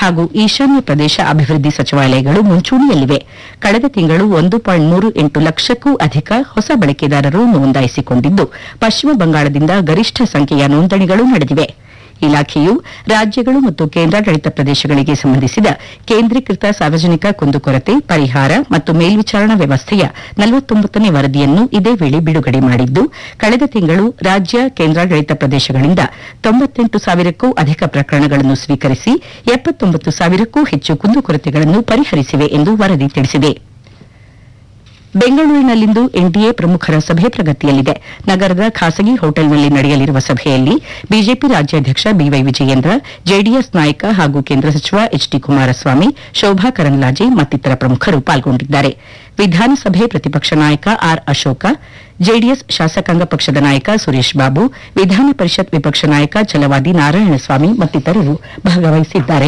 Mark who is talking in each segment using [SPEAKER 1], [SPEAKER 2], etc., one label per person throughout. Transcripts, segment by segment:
[SPEAKER 1] ಹಾಗೂ ಈಶಾನ್ಯ ಪ್ರದೇಶ ಅಭಿವೃದ್ಧಿ ಸಚಿವಾಲಯಗಳು ಮುಂಚೂಣಿಯಲ್ಲಿವೆ ಕಳೆದ ತಿಂಗಳು ಒಂದು ಪಾಯಿಂಟ್ ಮೂರು ಎಂಟು ಲಕ್ಷಕ್ಕೂ ಅಧಿಕ ಹೊಸ ಬಳಕೆದಾರರು ನೋಂದಾಯಿಸಿಕೊಂಡಿದ್ದು ಪಶ್ಚಿಮ ಬಂಗಾಳದಿಂದ ಗರಿಷ್ಠ ಸಂಖ್ಯೆಯ ನೋಂದಣಿಗಳು ನಡೆದಿವೆ ಇಲಾಖೆಯು ರಾಜ್ಯಗಳು ಮತ್ತು ಕೇಂದ್ರಾಡಳಿತ ಪ್ರದೇಶಗಳಿಗೆ ಸಂಬಂಧಿಸಿದ ಕೇಂದ್ರೀಕೃತ ಸಾರ್ವಜನಿಕ ಕುಂದುಕೊರತೆ ಪರಿಹಾರ ಮತ್ತು ಮೇಲ್ವಿಚಾರಣಾ ವ್ಯವಸ್ಥೆಯ ನಲವತ್ತೊಂಬತ್ತನೇ ವರದಿಯನ್ನು ಇದೇ ವೇಳೆ ಬಿಡುಗಡೆ ಮಾಡಿದ್ದು ಕಳೆದ ತಿಂಗಳು ರಾಜ್ಯ ಕೇಂದ್ರಾಡಳಿತ ಪ್ರದೇಶಗಳಿಂದ ತೊಂಬತ್ತೆಂಟು ಸಾವಿರಕ್ಕೂ ಅಧಿಕ ಪ್ರಕರಣಗಳನ್ನು ಸ್ವೀಕರಿಸಿ ಎಪ್ಪತ್ತೊಂಬತ್ತು ಸಾವಿರಕ್ಕೂ ಹೆಚ್ಚು ಕುಂದುಕೊರತೆಗಳನ್ನು ಪರಿಹರಿಸಿವೆ ಎಂದು ವರದಿ ತಿಳಿಸಿದೆ ಬೆಂಗಳೂರಿನಲ್ಲಿಂದು ಎನ್ಡಿಎ ಪ್ರಮುಖರ ಸಭೆ ಪ್ರಗತಿಯಲ್ಲಿದೆ ನಗರದ ಖಾಸಗಿ ಹೋಟೆಲ್ನಲ್ಲಿ ನಡೆಯಲಿರುವ ಸಭೆಯಲ್ಲಿ ಬಿಜೆಪಿ ರಾಜ್ಯಾಧ್ಯಕ್ಷ ಬಿವೈ ವಿಜಯೇಂದ್ರ ಜೆಡಿಎಸ್ ನಾಯಕ ಹಾಗೂ ಕೇಂದ್ರ ಸಚಿವ ಎಚ್ ಡಿ ಕುಮಾರಸ್ವಾಮಿ ಶೋಭಾ ಕರಂದ್ಲಾಜೆ ಮತ್ತಿತರ ಪ್ರಮುಖರು ಪಾಲ್ಗೊಂಡಿದ್ದಾರೆ ವಿಧಾನಸಭೆ ಪ್ರತಿಪಕ್ಷ ನಾಯಕ ಆರ್ ಅಶೋಕ ಜೆಡಿಎಸ್ ಶಾಸಕಾಂಗ ಪಕ್ಷದ ನಾಯಕ ಸುರೇಶ್ ಬಾಬು ವಿಧಾನ ಪರಿಷತ್ ವಿಪಕ್ಷ ನಾಯಕ ಛಲವಾದಿ ನಾರಾಯಣಸ್ವಾಮಿ ಮತ್ತಿತರರು ಭಾಗವಹಿಸಿದ್ದಾರೆ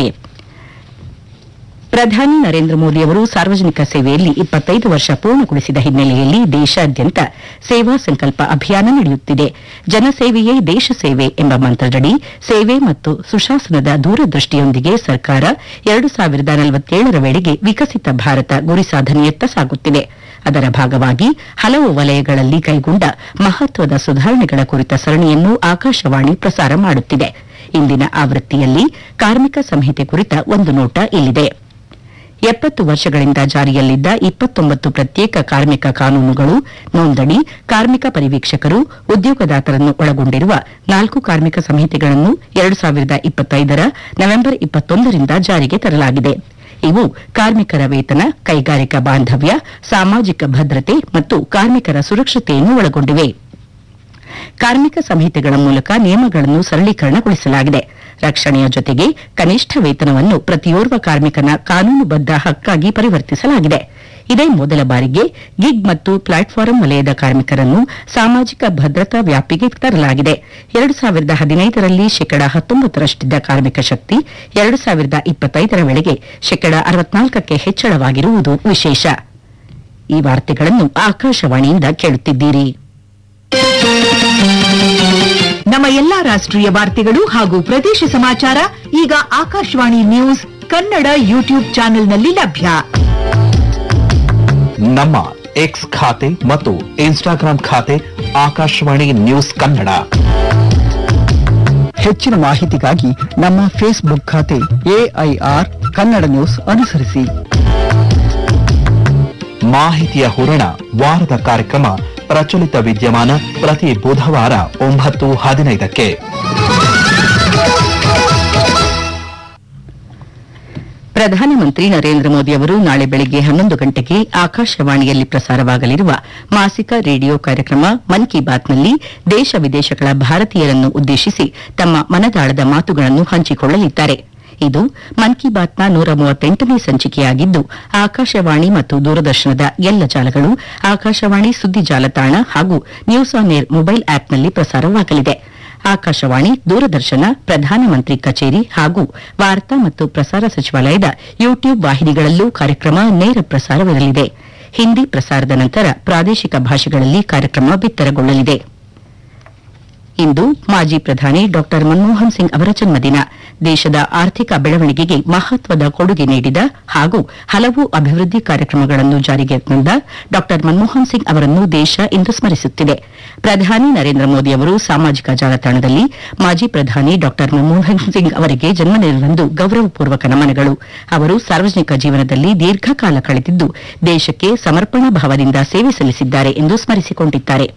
[SPEAKER 1] ಪ್ರಧಾನಿ ನರೇಂದ್ರ ಮೋದಿ ಅವರು ಸಾರ್ವಜನಿಕ ಸೇವೆಯಲ್ಲಿ ಇಪ್ಪತ್ತೈದು ವರ್ಷ ಪೂರ್ಣಗೊಳಿಸಿದ ಹಿನ್ನೆಲೆಯಲ್ಲಿ ದೇಶಾದ್ಯಂತ ಸೇವಾ ಸಂಕಲ್ಪ ಅಭಿಯಾನ ನಡೆಯುತ್ತಿದೆ ಜನಸೇವೆಯೇ ದೇಶ ಸೇವೆ ಎಂಬ ಮಂತ್ರದಡಿ ಸೇವೆ ಮತ್ತು ಸುಶಾಸನದ ದೂರದೃಷ್ಟಿಯೊಂದಿಗೆ ಸರ್ಕಾರ ಎರಡು ಸಾವಿರದ ನಲವತ್ತೇಳರ ವೇಳೆಗೆ ವಿಕಸಿತ ಭಾರತ ಗುರಿ ಸಾಧನೆಯತ್ತ ಸಾಗುತ್ತಿದೆ ಅದರ ಭಾಗವಾಗಿ ಹಲವು ವಲಯಗಳಲ್ಲಿ ಕೈಗೊಂಡ ಮಹತ್ವದ ಸುಧಾರಣೆಗಳ ಕುರಿತ ಸರಣಿಯನ್ನು ಆಕಾಶವಾಣಿ ಪ್ರಸಾರ ಮಾಡುತ್ತಿದೆ ಇಂದಿನ ಆವೃತ್ತಿಯಲ್ಲಿ ಕಾರ್ಮಿಕ ಸಂಹಿತೆ ಕುರಿತ ಒಂದು ನೋಟ ಇಲ್ಲಿದೆ ಎಪ್ಪತ್ತು ವರ್ಷಗಳಿಂದ ಜಾರಿಯಲ್ಲಿದ್ದ ಇಪ್ಪತ್ತೊಂಬತ್ತು ಪ್ರತ್ಯೇಕ ಕಾರ್ಮಿಕ ಕಾನೂನುಗಳು ನೋಂದಣಿ ಕಾರ್ಮಿಕ ಪರಿವೀಕ್ಷಕರು ಉದ್ಯೋಗದಾತರನ್ನು ಒಳಗೊಂಡಿರುವ ನಾಲ್ಕು ಕಾರ್ಮಿಕ ಸಂಹಿತೆಗಳನ್ನು ಎರಡು ಸಾವಿರದ ಇಪ್ಪತ್ತೈದರ ನವೆಂಬರ್ ಇಪ್ಪತ್ತೊಂದರಿಂದ ಜಾರಿಗೆ ತರಲಾಗಿದೆ ಇವು ಕಾರ್ಮಿಕರ ವೇತನ ಕೈಗಾರಿಕಾ ಬಾಂಧವ್ಯ ಸಾಮಾಜಿಕ ಭದ್ರತೆ ಮತ್ತು ಕಾರ್ಮಿಕರ ಸುರಕ್ಷತೆಯನ್ನು ಒಳಗೊಂಡಿವೆ ಕಾರ್ಮಿಕ ಸಂಹಿತೆಗಳ ಮೂಲಕ ನಿಯಮಗಳನ್ನು ಸರಳೀಕರಣಗೊಳಿಸಲಾಗಿದೆ ರಕ್ಷಣೆಯ ಜೊತೆಗೆ ಕನಿಷ್ಠ ವೇತನವನ್ನು ಪ್ರತಿಯೋರ್ವ ಕಾರ್ಮಿಕನ ಕಾನೂನುಬದ್ಧ ಹಕ್ಕಾಗಿ ಪರಿವರ್ತಿಸಲಾಗಿದೆ ಇದೇ ಮೊದಲ ಬಾರಿಗೆ ಗಿಗ್ ಮತ್ತು ಪ್ಲಾಟ್ಫಾರಂ ವಲಯದ ಕಾರ್ಮಿಕರನ್ನು ಸಾಮಾಜಿಕ ಭದ್ರತಾ ವ್ಯಾಪ್ತಿಗೆ ತರಲಾಗಿದೆ ಎರಡು ಸಾವಿರದ ಹದಿನೈದರಲ್ಲಿ ಶೇಕಡಾ ಹತ್ತೊಂಬತ್ತರಷ್ಟಿದ್ದ ಕಾರ್ಮಿಕ ಶಕ್ತಿ ಎರಡು ಸಾವಿರದ ಇಪ್ಪತ್ತೈದರ ವೇಳೆಗೆ ಶೇಕಡಾ ಅರವತ್ನಾಲ್ಕಕ್ಕೆ ಹೆಚ್ಚಳವಾಗಿರುವುದು ವಿಶೇಷ ಈ ವಾರ್ತೆಗಳನ್ನು ಆಕಾಶವಾಣಿಯಿಂದ ಕೇಳುತ್ತಿದ್ದೀರಿ
[SPEAKER 2] ನಮ್ಮ ಎಲ್ಲಾ ರಾಷ್ಟ್ರೀಯ ವಾರ್ತೆಗಳು ಹಾಗೂ ಪ್ರದೇಶ ಸಮಾಚಾರ ಈಗ ಆಕಾಶವಾಣಿ ನ್ಯೂಸ್ ಕನ್ನಡ ಯೂಟ್ಯೂಬ್ ಚಾನೆಲ್ನಲ್ಲಿ ಲಭ್ಯ
[SPEAKER 3] ನಮ್ಮ ಎಕ್ಸ್ ಖಾತೆ ಮತ್ತು ಇನ್ಸ್ಟಾಗ್ರಾಂ ಖಾತೆ ಆಕಾಶವಾಣಿ ನ್ಯೂಸ್ ಕನ್ನಡ
[SPEAKER 4] ಹೆಚ್ಚಿನ ಮಾಹಿತಿಗಾಗಿ ನಮ್ಮ ಫೇಸ್ಬುಕ್ ಖಾತೆ ಎಐಆರ್ ಕನ್ನಡ ನ್ಯೂಸ್ ಅನುಸರಿಸಿ
[SPEAKER 3] ಮಾಹಿತಿಯ ಹೂರಣ ವಾರದ ಕಾರ್ಯಕ್ರಮ ಪ್ರಚಲಿತ ವಿದ್ಯಮಾನ ಪ್ರತಿ ಬುಧವಾರ ಒಂಬತ್ತು ಹದಿನೈದಕ್ಕೆ
[SPEAKER 1] ಪ್ರಧಾನಮಂತ್ರಿ ನರೇಂದ್ರ ಮೋದಿ ಅವರು ನಾಳೆ ಬೆಳಗ್ಗೆ ಹನ್ನೊಂದು ಗಂಟೆಗೆ ಆಕಾಶವಾಣಿಯಲ್ಲಿ ಪ್ರಸಾರವಾಗಲಿರುವ ಮಾಸಿಕ ರೇಡಿಯೋ ಕಾರ್ಯಕ್ರಮ ಮನ್ ಕಿ ಬಾತ್ನಲ್ಲಿ ದೇಶ ವಿದೇಶಗಳ ಭಾರತೀಯರನ್ನು ಉದ್ದೇಶಿಸಿ ತಮ್ಮ ಮನದಾಳದ ಮಾತುಗಳನ್ನು ಹಂಚಿಕೊಳ್ಳಲಿದ್ದಾರೆ ಇದು ಮನ್ ಕಿ ಬಾತ್ನ ನೂರ ಮೂವತ್ತೆಂಟನೇ ಸಂಚಿಕೆಯಾಗಿದ್ದು ಆಕಾಶವಾಣಿ ಮತ್ತು ದೂರದರ್ಶನದ ಎಲ್ಲ ಜಾಲಗಳು ಆಕಾಶವಾಣಿ ಸುದ್ದಿ ಜಾಲತಾಣ ಹಾಗೂ ನ್ಯೂಸ್ ಆನ್ ಏರ್ ಮೊಬೈಲ್ ಆಪ್ನಲ್ಲಿ ಪ್ರಸಾರವಾಗಲಿದೆ ಆಕಾಶವಾಣಿ ದೂರದರ್ಶನ ಪ್ರಧಾನಮಂತ್ರಿ ಕಚೇರಿ ಹಾಗೂ ವಾರ್ತಾ ಮತ್ತು ಪ್ರಸಾರ ಸಚಿವಾಲಯದ ಯೂಟ್ಯೂಬ್ ವಾಹಿನಿಗಳಲ್ಲೂ ಕಾರ್ಯಕ್ರಮ ನೇರ ಪ್ರಸಾರವಿರಲಿದೆ ಹಿಂದಿ ಪ್ರಸಾರದ ನಂತರ ಪ್ರಾದೇಶಿಕ ಭಾಷೆಗಳಲ್ಲಿ ಕಾರ್ಯಕ್ರಮ ಬಿತ್ತರಗೊಳ್ಳಲಿದೆ ಇಂದು ಮಾಜಿ ಪ್ರಧಾನಿ ಡಾ ಮನಮೋಹನ್ ಸಿಂಗ್ ಅವರ ಜನ್ಮದಿನ ದೇಶದ ಆರ್ಥಿಕ ಬೆಳವಣಿಗೆಗೆ ಮಹತ್ವದ ಕೊಡುಗೆ ನೀಡಿದ ಹಾಗೂ ಹಲವು ಅಭಿವೃದ್ಧಿ ಕಾರ್ಯಕ್ರಮಗಳನ್ನು ಜಾರಿಗೆ ತಂದ ಡಾ ಮನಮೋಹನ್ ಸಿಂಗ್ ಅವರನ್ನು ದೇಶ ಇಂದು ಸ್ಮರಿಸುತ್ತಿದೆ ಪ್ರಧಾನಿ ನರೇಂದ್ರ ಮೋದಿ ಅವರು ಸಾಮಾಜಿಕ ಜಾಲತಾಣದಲ್ಲಿ ಮಾಜಿ ಪ್ರಧಾನಿ ಡಾ ಮನಮೋಹನ್ ಸಿಂಗ್ ಅವರಿಗೆ ಜನ್ಮದಿನದಂದು ಗೌರವಪೂರ್ವಕ ನಮನಗಳು ಅವರು ಸಾರ್ವಜನಿಕ ಜೀವನದಲ್ಲಿ ದೀರ್ಘಕಾಲ ಕಳೆದಿದ್ದು ದೇಶಕ್ಕೆ ಸಮರ್ಪಣಾ ಭಾವದಿಂದ ಸೇವೆ ಸಲ್ಲಿಸಿದ್ದಾರೆ ಎಂದು ಸ್ಮರಿಸಿಕೊಂಡಿದ್ದಾರೆ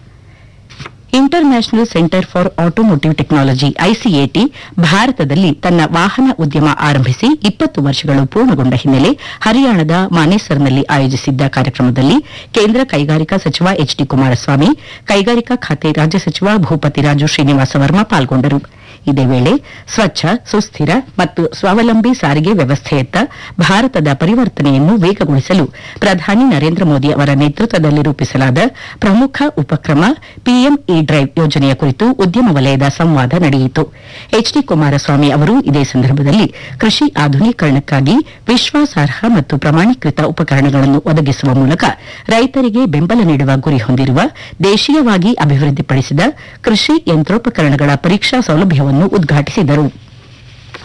[SPEAKER 1] international centre for automotive technology I C A T ಭಾರತದಲ್ಲಿ ತನ್ನ ವಾಹನ ಉದ್ಯಮ ಆರಂಭಿಸಿ ಇಪ್ಪತ್ತು ವರ್ಷಗಳು ಪೂರ್ಣಗೊಂಡ ಹಿನ್ನೆಲೆ ಹರಿಯಾಣದ ಮಾನೇಸರ್ನಲ್ಲಿ ಆಯೋಜಿಸಿದ್ದ ಕಾರ್ಯಕ್ರಮದಲ್ಲಿ ಕೇಂದ್ರ ಕೈಗಾರಿಕಾ ಸಚಿವ ಎಚ್ ಡಿ ಕುಮಾರಸ್ವಾಮಿ ಕೈಗಾರಿಕಾ ಖಾತೆ ರಾಜ್ಯ ಸಚಿವ ಭೂಪತಿ ರಾಜು ಶ್ರೀನಿವಾಸ ವರ್ಮಾ ಪಾಲ್ಗೊಂಡರು ಇದೇ ವೇಳೆ ಸ್ವಚ್ಛ ಸುಸ್ಥಿರ ಮತ್ತು ಸ್ವಾವಲಂಬಿ ಸಾರಿಗೆ ವ್ಯವಸ್ಥೆಯತ್ತ ಭಾರತದ ಪರಿವರ್ತನೆಯನ್ನು ವೇಗಗೊಳಿಸಲು ಪ್ರಧಾನಿ ನರೇಂದ್ರ ಮೋದಿ ಅವರ ನೇತೃತ್ವದಲ್ಲಿ ರೂಪಿಸಲಾದ ಪ್ರಮುಖ ಉಪಕ್ರಮ ಪಿಎಂ ಇ ಡ್ರೈವ್ ಯೋಜನೆಯ ಕುರಿತು ಉದ್ಯಮ ವಲಯದ ಸಂವಾದ ನಡೆಯಿತು ಎಚ್ ಡಿ ಕುಮಾರಸ್ವಾಮಿ ಅವರು ಇದೇ ಸಂದರ್ಭದಲ್ಲಿ ಕೃಷಿ ಆಧುನೀಕರಣಕ್ಕಾಗಿ ವಿಶ್ವಾಸಾರ್ಹ ಮತ್ತು ಪ್ರಮಾಣೀಕೃತ ಉಪಕರಣಗಳನ್ನು ಒದಗಿಸುವ ಮೂಲಕ ರೈತರಿಗೆ ಬೆಂಬಲ ನೀಡುವ ಗುರಿ ಹೊಂದಿರುವ ದೇಶೀಯವಾಗಿ ಅಭಿವೃದ್ಧಿಪಡಿಸಿದ ಕೃಷಿ ಯಂತ್ರೋಪಕರಣಗಳ ಪರೀಕ್ಷಾ ಸೌಲಭ್ಯವನ್ನು ಉದ್ಘಾಟಿಸಿದರು